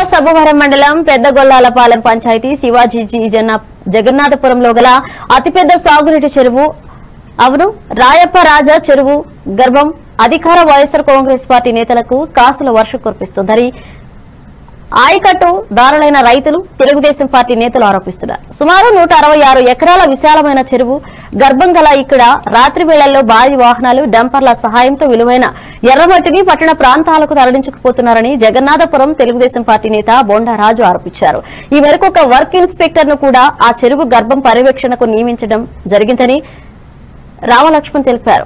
సభవరం మండలం పెద్దగొల్లాలపాలెం పంచాయతీ శివాజీ జీ జన్న జగన్నాథపురంలో గల అతిపెద్ద సాగునీటి చెరువు అవును రాయప్ప రాజా చెరువు గర్భం అధికార వైఎస్ఆర్ కాంగ్రెస్ పార్టీ నేతలకు కాసుల వర్షం కురిపిస్తుందని ఆయకట్టు దారులైన రైతులు తెలుగుదేశం పార్టీ నేతలు ఆరోపిస్తున్నారు సుమారు నూట అరవై ఆరు ఎకరాల విశాలమైన చెరువు గర్భం గల ఇక్కడ రాత్రి వేళల్లో భారీ వాహనాలు డంపర్ల సహాయంతో విలువైన ఎర్రమట్టిని పట్టణ ప్రాంతాలకు తరలించుకుపోతున్నారని జగన్నాథపురం తెలుగుదేశం పార్టీ నేత బొండారాజు ఆరోపించారు ఈ మేరకు ఒక వర్క్ ఇన్స్పెక్టర్ ను కూడా ఆ చెరువు గర్భం పర్యవేక్షణకు నియమించడం జరిగిందని రామలక్ష్మణ్ తెలిపారు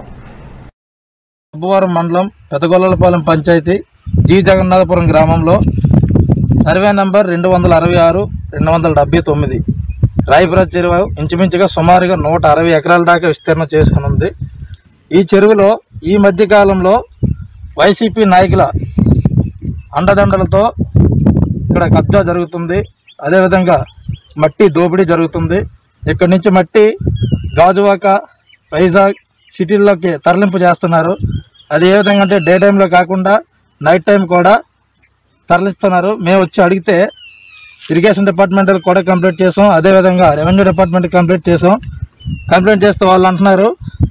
అబ్బవరం మండలం పెదగొల్లలపాలెం పంచాయతీ జి జగన్నాథపురం గ్రామంలో సర్వే నంబర్ రెండు వందల అరవై ఆరు రెండు వందల డెబ్బై తొమ్మిది రాయపుర చెరువు ఇంచుమించుగా సుమారుగా నూట అరవై ఎకరాల దాకా విస్తీర్ణం చేసుకుని ఉంది ఈ చెరువులో ఈ మధ్య కాలంలో వైసీపీ నాయకుల అండదండలతో ఇక్కడ కబ్జా జరుగుతుంది అదేవిధంగా మట్టి దోపిడీ జరుగుతుంది ఇక్కడి నుంచి మట్టి గాజువాక వైజాగ్ సిటీల్లోకి తరలింపు చేస్తున్నారు అది ఏ విధంగా అంటే డే టైంలో కాకుండా నైట్ టైం కూడా తరలిస్తున్నారు మేము వచ్చి అడిగితే ఇరిగేషన్ డిపార్ట్మెంట్ కూడా కంప్లీట్ చేసాం అదేవిధంగా రెవెన్యూ డిపార్ట్మెంట్ కంప్లీట్ చేసాం కంప్లైంట్ చేస్తే వాళ్ళు అంటున్నారు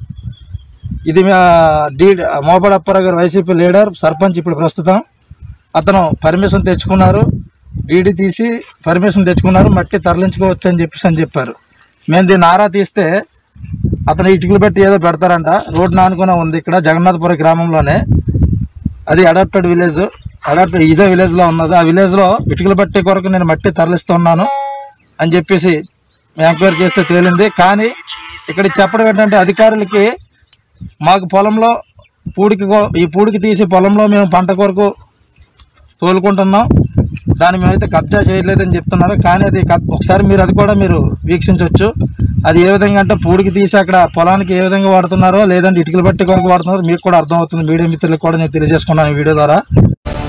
ఇది మా డీ మోపడ అప్పారావు గారు వైసీపీ లీడర్ సర్పంచ్ ఇప్పుడు ప్రస్తుతం అతను పర్మిషన్ తెచ్చుకున్నారు డీడీ తీసి పర్మిషన్ తెచ్చుకున్నారు మట్టి తరలించుకోవచ్చు అని చెప్పేసి అని చెప్పారు మేము దీన్ని ఆరా తీస్తే అతను ఇటుకలు పెట్టి ఏదో పెడతారంట రోడ్డు నానుకునే ఉంది ఇక్కడ జగన్నాథపురం గ్రామంలోనే అది అడాప్టెడ్ విలేజ్ అడాప్టెడ్ ఇదే విలేజ్లో ఉన్నది ఆ విలేజ్లో ఇటుకలు పట్టే కొరకు నేను మట్టి తరలిస్తున్నాను అని చెప్పేసి ఎంక్వైరీ చేస్తే తేలింది కానీ ఇక్కడ చెప్పడం ఏంటంటే అధికారులకి మాకు పొలంలో పూడికి కో- ఈ పూడికి తీసి పొలంలో మేము పంట కొరకు తోలుకుంటున్నాం దాన్ని మేమైతే కబ్జా చేయలేదని చెప్తున్నారు కానీ అది కబ్- ఒకసారి మీరు అది కూడా మీరు వీక్షించవచ్చు అది ఏ విధంగా అంటే పూడికి తీసి అక్కడ పొలానికి ఏ విధంగా వాడుతున్నారో లేదంటే ఇటుకలు బట్టి కొరకు వాడుతున్నారో మీకు కూడా అర్థమవుతుంది మీడియా మిత్రులకు కూడా నేను తెలియజేసుకున్నాను ఈ వీడియో ద్వారా